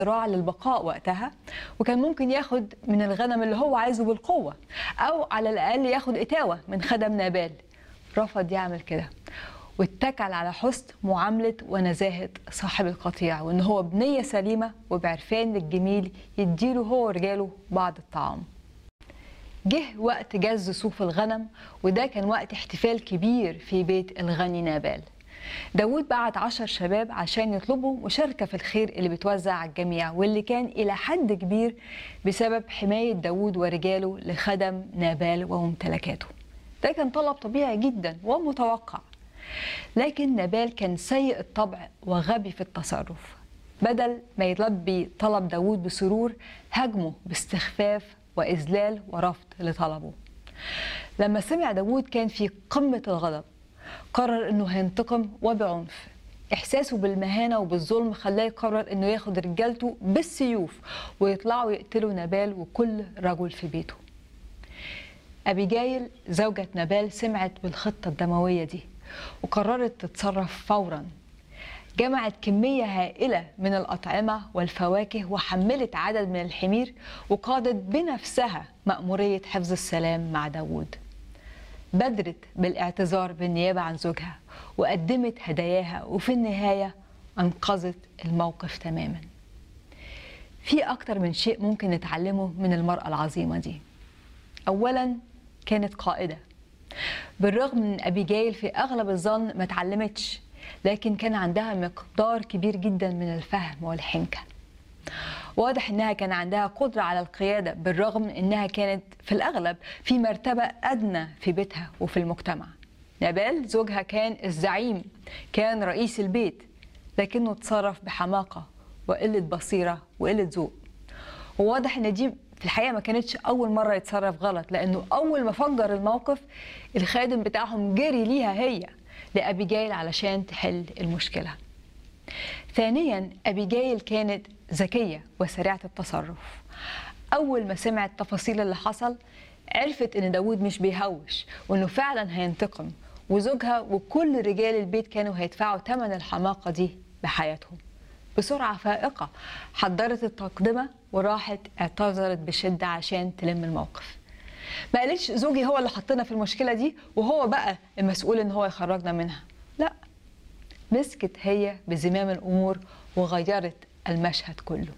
صراع للبقاء وقتها وكان ممكن ياخد من الغنم اللي هو عايزه بالقوة أو على الأقل ياخد إتاوة من خدم نابال رفض يعمل كده واتكل على حسن معاملة ونزاهة صاحب القطيع وإن هو بنية سليمة وبعرفان الجميل يديله هو ورجاله بعض الطعام جه وقت جز صوف الغنم وده كان وقت احتفال كبير في بيت الغني نابال داود بعت عشر شباب عشان يطلبوا مشاركة في الخير اللي بيتوزع على الجميع واللي كان إلى حد كبير بسبب حماية داود ورجاله لخدم نابال وممتلكاته ده كان طلب طبيعي جدا ومتوقع لكن نابال كان سيء الطبع وغبي في التصرف بدل ما يلبي طلب داود بسرور هاجمه باستخفاف وإذلال ورفض لطلبه لما سمع داود كان في قمة الغضب قرر انه هينتقم وبعنف احساسه بالمهانه وبالظلم خلاه يقرر انه ياخد رجالته بالسيوف ويطلعوا يقتلوا نبال وكل رجل في بيته ابيجايل زوجة نبال سمعت بالخطه الدمويه دي وقررت تتصرف فورا جمعت كمية هائلة من الأطعمة والفواكه وحملت عدد من الحمير وقادت بنفسها مأمورية حفظ السلام مع داوود بادرت بالاعتذار بالنيابة عن زوجها وقدمت هداياها وفي النهاية أنقذت الموقف تماما في أكتر من شيء ممكن نتعلمه من المرأة العظيمة دي أولا كانت قائدة بالرغم من أبيجايل في أغلب الظن ما اتعلمتش لكن كان عندها مقدار كبير جدا من الفهم والحنكة واضح انها كان عندها قدره على القياده بالرغم من انها كانت في الاغلب في مرتبه ادنى في بيتها وفي المجتمع. نابال زوجها كان الزعيم، كان رئيس البيت، لكنه اتصرف بحماقه وقله بصيره وقله ذوق. وواضح ان دي في الحقيقه ما كانتش اول مره يتصرف غلط لانه اول ما فجر الموقف الخادم بتاعهم جري ليها هي لابيجايل علشان تحل المشكله. ثانيا ابيجايل كانت ذكيه وسريعه التصرف اول ما سمعت تفاصيل اللي حصل عرفت ان داود مش بيهوش وانه فعلا هينتقم وزوجها وكل رجال البيت كانوا هيدفعوا ثمن الحماقه دي بحياتهم بسرعه فائقه حضرت التقدمه وراحت اعتذرت بشده عشان تلم الموقف ما قالتش زوجي هو اللي حطنا في المشكله دي وهو بقى المسؤول ان هو يخرجنا منها لا مسكت هي بزمام الامور وغيرت المشهد كله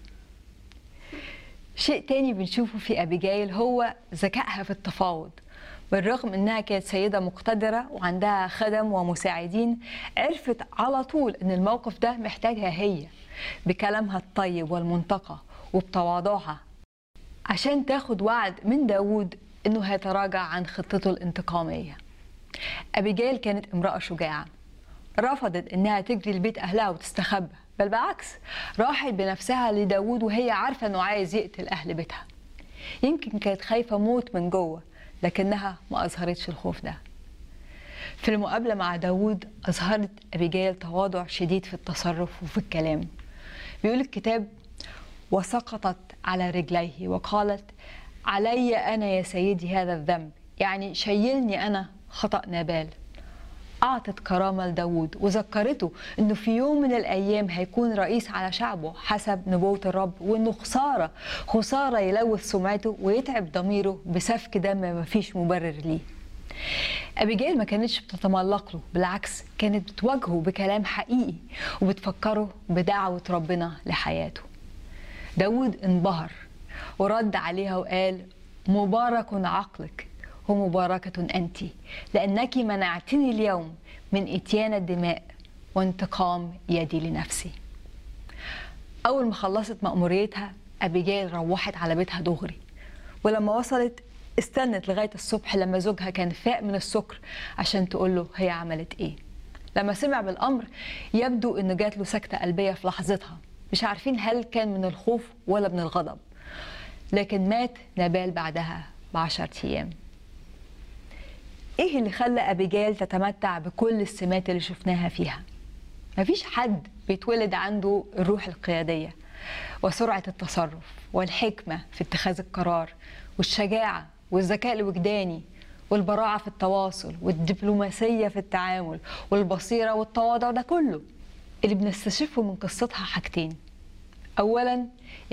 شيء تاني بنشوفه في أبيجايل هو ذكائها في التفاوض بالرغم انها كانت سيده مقتدره وعندها خدم ومساعدين عرفت على طول ان الموقف ده محتاجها هي بكلامها الطيب والمنتقى وبتواضعها عشان تاخد وعد من داوود انه هيتراجع عن خطته الانتقاميه ابيجايل كانت امراه شجاعه رفضت انها تجري لبيت اهلها وتستخبى بل بالعكس راحت بنفسها لداود وهي عارفة أنه عايز يقتل أهل بيتها يمكن كانت خايفة موت من جوه لكنها ما أظهرتش الخوف ده في المقابلة مع داود أظهرت أبيجايل تواضع شديد في التصرف وفي الكلام بيقول الكتاب وسقطت على رجليه وقالت علي أنا يا سيدي هذا الذنب يعني شيلني أنا خطأ نابال أعطت كرامة لداود وذكرته أنه في يوم من الأيام هيكون رئيس على شعبه حسب نبوة الرب وأنه خسارة خسارة يلوث سمعته ويتعب ضميره بسفك دم ما فيش مبرر ليه أبيجيل ما كانتش بتتملق له بالعكس كانت بتواجهه بكلام حقيقي وبتفكره بدعوة ربنا لحياته داود انبهر ورد عليها وقال مبارك عقلك ومباركة أنت لأنك منعتني اليوم من إتيان الدماء وانتقام يدي لنفسي أول ما خلصت مأموريتها أبيجيل روحت على بيتها دغري ولما وصلت استنت لغاية الصبح لما زوجها كان فاق من السكر عشان تقول له هي عملت إيه لما سمع بالأمر يبدو إنه جات له سكتة قلبية في لحظتها مش عارفين هل كان من الخوف ولا من الغضب لكن مات نبال بعدها بعشرة أيام ايه اللي خلى ابيجيل تتمتع بكل السمات اللي شفناها فيها مفيش حد بيتولد عنده الروح القياديه وسرعه التصرف والحكمه في اتخاذ القرار والشجاعه والذكاء الوجداني والبراعه في التواصل والدبلوماسيه في التعامل والبصيره والتواضع ده كله اللي بنستشفه من قصتها حاجتين أولا